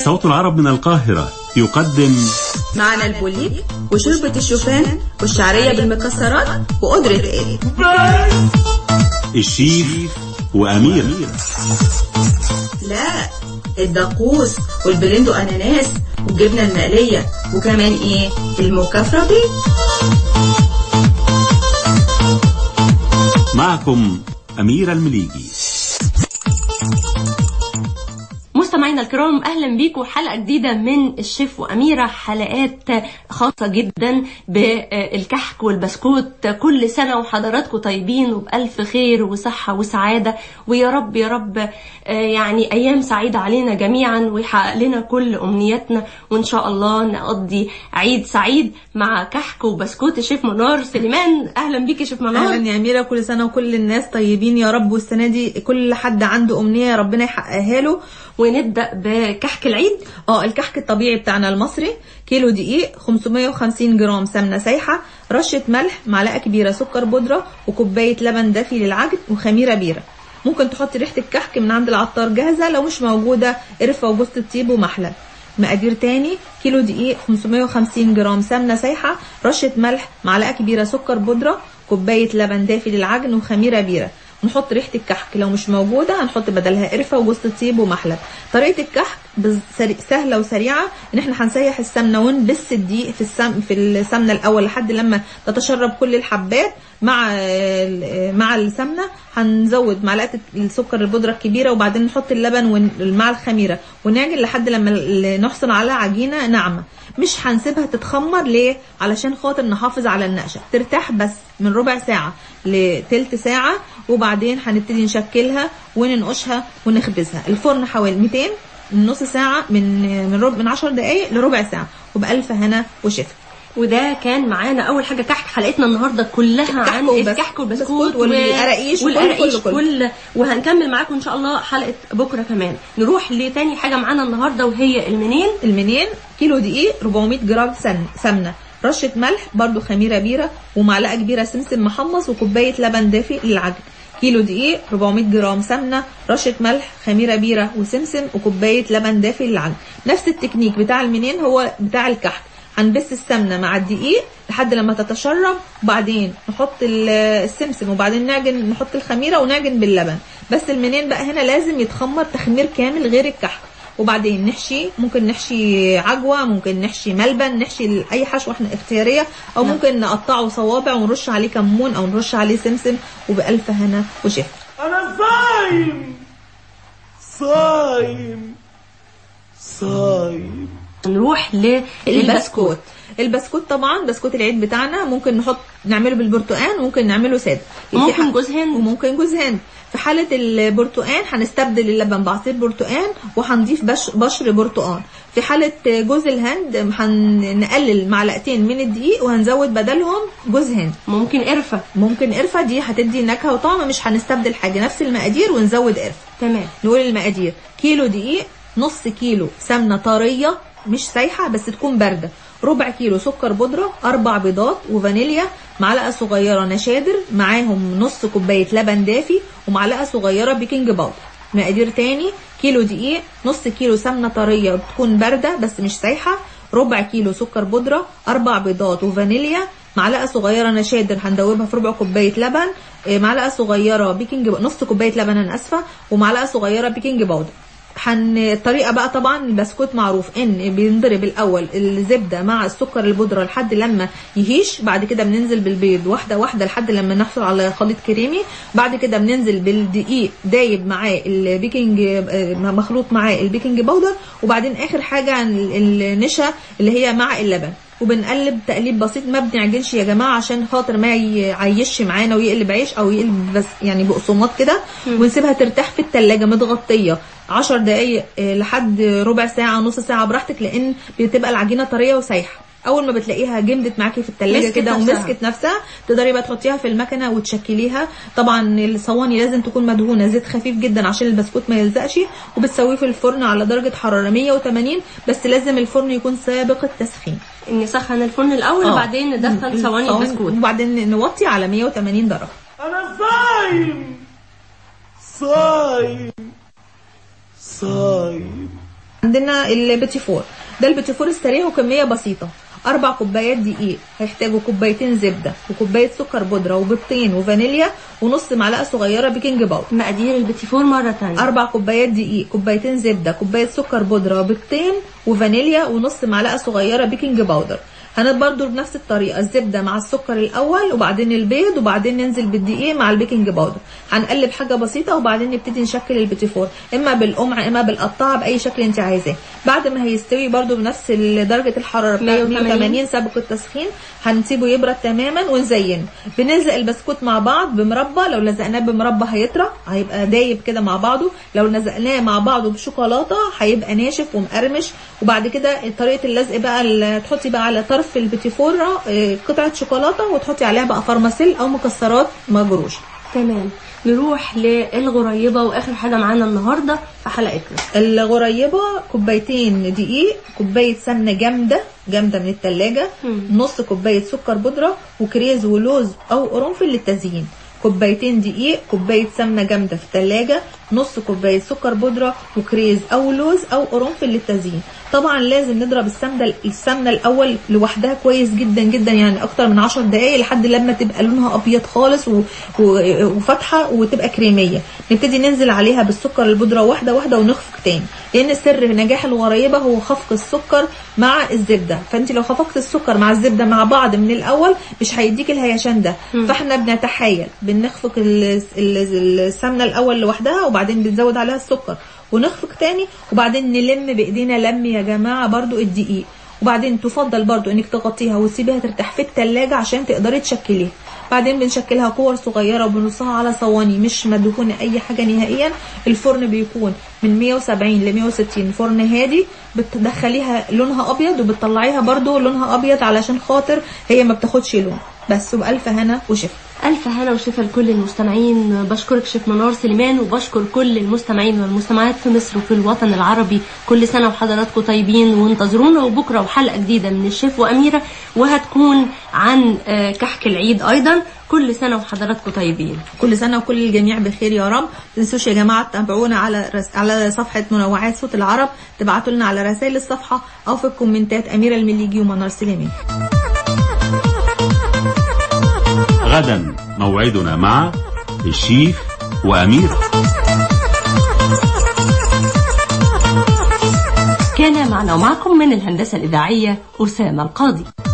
صوت العرب من القاهرة يقدم معنا البوليك وشوربة الشوفان والشعرية بالمكسرات وقدرة ايه الشيف وأمير لا الدقوس والبلندو اناناس والجبنة المقلية وكمان ايه المكفرة بيه معكم أميرة المليجي مستمعينا الكرام اهلا بيكم حلقه جديده من الشيف واميره حلقات خاصه جدا بالكحك والبسكوت كل سنه وحضراتكم طيبين وبالف خير وصحه وسعاده ويا رب يا رب يعني ايام سعيده علينا جميعا ويحقق لنا كل امنياتنا وان شاء الله نقضي عيد سعيد مع كحك وبسكوت الشيف منار سليمان اهلا بيك يا شيف منار اهلا يا اميره كل سنه وكل الناس طيبين يا رب والسنه دي كل حد عنده امنيه ربنا يحققها له ونبدا بكحك العيد اه الكحك الطبيعي بتاعنا المصري كيلو دقيق 550 جرام سمنه سايحه رشه ملح معلقه كبيره سكر بودره وكوبايه لبن دافي للعجن وخميره بيره ممكن تحطي ريحه الكحك من عند العطار جاهزه لو مش موجوده قرفه وجوز الطيب ومحلى مقادير تاني كيلو دقيق 550 جرام سمنه سايحه رشه ملح معلقه كبيره سكر بودره كوبايه لبن دافي للعجن وخميره بيره نحط ريحه الكحك لو مش موجوده هنحط بدلها قرفه وجوز الطيب ومحلب طريقه الكحك سهله وسريعه ان احنا هنسيح السمنه ونبس الدقيق في السم في السمنه الاول لحد لما تتشرب كل الحبات مع مع السمنه هنزود معلقه السكر البودره الكبيره وبعدين نحط اللبن مع الخميره ونعجن لحد لما نحصل على عجينه ناعمه مش هنسيبها تتخمر ليه علشان خاطر نحافظ على النقشه ترتاح بس من ربع ساعه لتلت ساعه وبعدين هنبتدي نشكلها وننقشها ونخبزها الفرن حوالي 200 من نص ساعه من من ربع من 10 دقائق لربع ساعه وبالف هنا وشفا وده كان معانا اول حاجه كحك حلقتنا النهارده كلها عن الكحك والبسكوت والقراقيش والقراقيش كل, كل وهنكمل معاكم ان شاء الله حلقه بكره كمان نروح لتاني حاجه معانا النهارده وهي المنين المنين كيلو دقيق 400 جرام سمنه رشه ملح برضو خميره بيره ومعلقه كبيره سمسم محمص وكوبايه لبن دافي للعجن كيلو دقيق 400 جرام سمنه رشه ملح خميره بيره وسمسم وكوبايه لبن دافي للعجن نفس التكنيك بتاع المنين هو بتاع الكحك هنبس السمنه مع الدقيق لحد لما تتشرب وبعدين نحط السمسم وبعدين نعجن نحط الخميره ونعجن باللبن بس المنين بقى هنا لازم يتخمر تخمير كامل غير الكحك وبعدين نحشي ممكن نحشي عجوه ممكن نحشي ملبن نحشي اي حشوه احنا اختياريه او ممكن نقطعه صوابع ونرش عليه كمون او نرش عليه سمسم وبالف هنا وشفا انا صايم صايم صايم نروح للبسكوت البسكوت طبعا بسكوت العيد بتاعنا ممكن نحط نعمله بالبرتقال وممكن نعمله ساده ممكن جوز هند وممكن جوز هند في حالة البرتقال هنستبدل اللبن بعصير برتقال وهنضيف بش بشر برتقال في حالة جوز الهند هنقلل معلقتين من الدقيق وهنزود بدلهم جوز هند ممكن قرفة ممكن قرفة دي هتدي نكهة وطعم مش هنستبدل حاجة نفس المقادير ونزود قرفة تمام نقول المقادير كيلو دقيق نص كيلو سمنة طرية مش سايحة بس تكون باردة ربع كيلو سكر بودرة أربع بيضات وفانيليا معلقة صغيرة نشادر معاهم نص كوباية لبن دافي ومعلقة صغيرة بيكنج باودر مقادير تاني كيلو دقيق نص كيلو سمنة طرية بتكون باردة بس مش سايحة ربع كيلو سكر بودرة أربع بيضات وفانيليا معلقة صغيرة نشادر هندوبها في ربع كوباية لبن معلقة صغيرة بيكنج نص كوباية لبن أنا آسفة ومعلقة صغيرة بيكنج باودر حن الطريقه بقى طبعا البسكوت معروف ان بينضرب الاول الزبده مع السكر البودره لحد لما يهيش بعد كده بننزل بالبيض واحده واحده لحد لما نحصل على خليط كريمي بعد كده بننزل بالدقيق دايب معاه البيكنج مخلوط معاه البيكنج باودر وبعدين اخر حاجه النشا اللي هي مع اللبن وبنقلب تقليب بسيط ما بنعجنش يا جماعه عشان خاطر ما يعيش معانا ويقلب عيش او يقلب بس يعني بقسماط كده ونسيبها ترتاح في التلاجة متغطيه 10 دقايق لحد ربع ساعه نص ساعه براحتك لان بتبقى العجينه طريه وسايحه اول ما بتلاقيها جمدت معاكي في التلاجة كده ومسكت نفسها تقدري بقى تحطيها في المكنه وتشكليها طبعا الصواني لازم تكون مدهونه زيت خفيف جدا عشان البسكوت ما يلزقش وبتسويه في الفرن على درجه حراره 180 بس لازم الفرن يكون سابق التسخين نسخن الفرن الاول آه. وبعدين ندخل صواني البسكوت وبعدين نوطي على 180 درجه انا صايم صايم صايم عندنا البيتي فور ده البيتي فور السريع وكميه بسيطه اربع كوبايات دقيق هيحتاجوا كوبايتين زبده وكوبايه سكر بودره وبيضتين وفانيليا ونص معلقه صغيره بيكنج باودر مقادير البيتي فور مرة تانية اربع كوبايات دقيق كوبايتين زبده كوبايه سكر بودره بيضتين وفانيليا ونص معلقه صغيره بيكنج باودر هنت برضو بنفس الطريقه الزبده مع السكر الاول وبعدين البيض وبعدين ننزل بالدقيق مع البيكنج باودر هنقلب حاجه بسيطه وبعدين نبتدي نشكل البيتي فور اما بالقمع اما بالقطاعه باي شكل انت عايزاه بعد ما هيستوي برضو بنفس درجه الحراره بتاعت 180. 180 سابق التسخين هنسيبه يبرد تماما ونزينه بنلزق البسكوت مع بعض بمربى لو لزقناه بمربى هيطرى هيبقى دايب كده مع بعضه لو لزقناه مع بعضه بشوكولاته هيبقى ناشف ومقرمش وبعد كده طريقه اللزق بقى ال- تحطي بقى على طرف البيتي فورة آه، قطعه شوكولاته وتحطي عليها بقى فرماسيل او مكسرات مجروشه تمام نروح للغريبة واخر حاجة معانا النهاردة في حلقتنا الغريبه كوبايتين دقيق كوبايه سمنه جامده جامده من التلاجة مم. نص كوبايه سكر بودره وكريز ولوز او قرنفل للتزيين كوبايتين دقيق كوبايه سمنه جامده في التلاجة نص كوبايه سكر بودره وكريز او لوز او قرنفل للتزيين طبعا لازم نضرب السمنه السمنه الاول لوحدها كويس جدا جدا يعني اكتر من 10 دقائق لحد لما تبقى لونها ابيض خالص و... و... وفاتحه وتبقى كريميه نبتدي ننزل عليها بالسكر البودره واحده واحده ونخفق تاني لان سر نجاح الغريبه هو خفق السكر مع الزبده فانت لو خفقت السكر مع الزبده مع بعض من الاول مش هيديك الهيشان ده فاحنا بنتحايل بنخفق ال- ال- السمنه الاول لوحدها وبعدين بنزود عليها السكر ونخفق تاني وبعدين نلم بايدينا لم يا جماعه برضو الدقيق وبعدين تفضل برضو انك تغطيها وتسيبيها ترتاح في التلاجة عشان تقدري تشكليها بعدين بنشكلها كور صغيرة وبنرصها على صواني مش مدهونة أي حاجة نهائيا الفرن بيكون من 170 ل 160 فرن هادي بتدخليها لونها أبيض وبتطلعيها برضو لونها أبيض علشان خاطر هي ما بتاخدش لون بس وبألف هنا وشفا ألف هنا وشفا لكل المستمعين بشكرك شيف منار سليمان وبشكر كل المستمعين والمستمعات في مصر وفي الوطن العربي كل سنة وحضراتكم طيبين وانتظرونا وبكرة وحلقة جديدة من الشيف وأميرة وهتكون عن آه، كحك العيد أيضا كل سنة وحضراتكم طيبين كل سنة وكل الجميع بخير يا رب تنسوش يا جماعة تتابعونا على رس... على صفحة منوعات صوت العرب تبعتوا لنا على رسائل الصفحة أو في الكومنتات أميرة المليجي ومنار سليمان غدا موعدنا مع الشيف وأميرة كان معنا ومعكم من الهندسة الإذاعية أسامة القاضي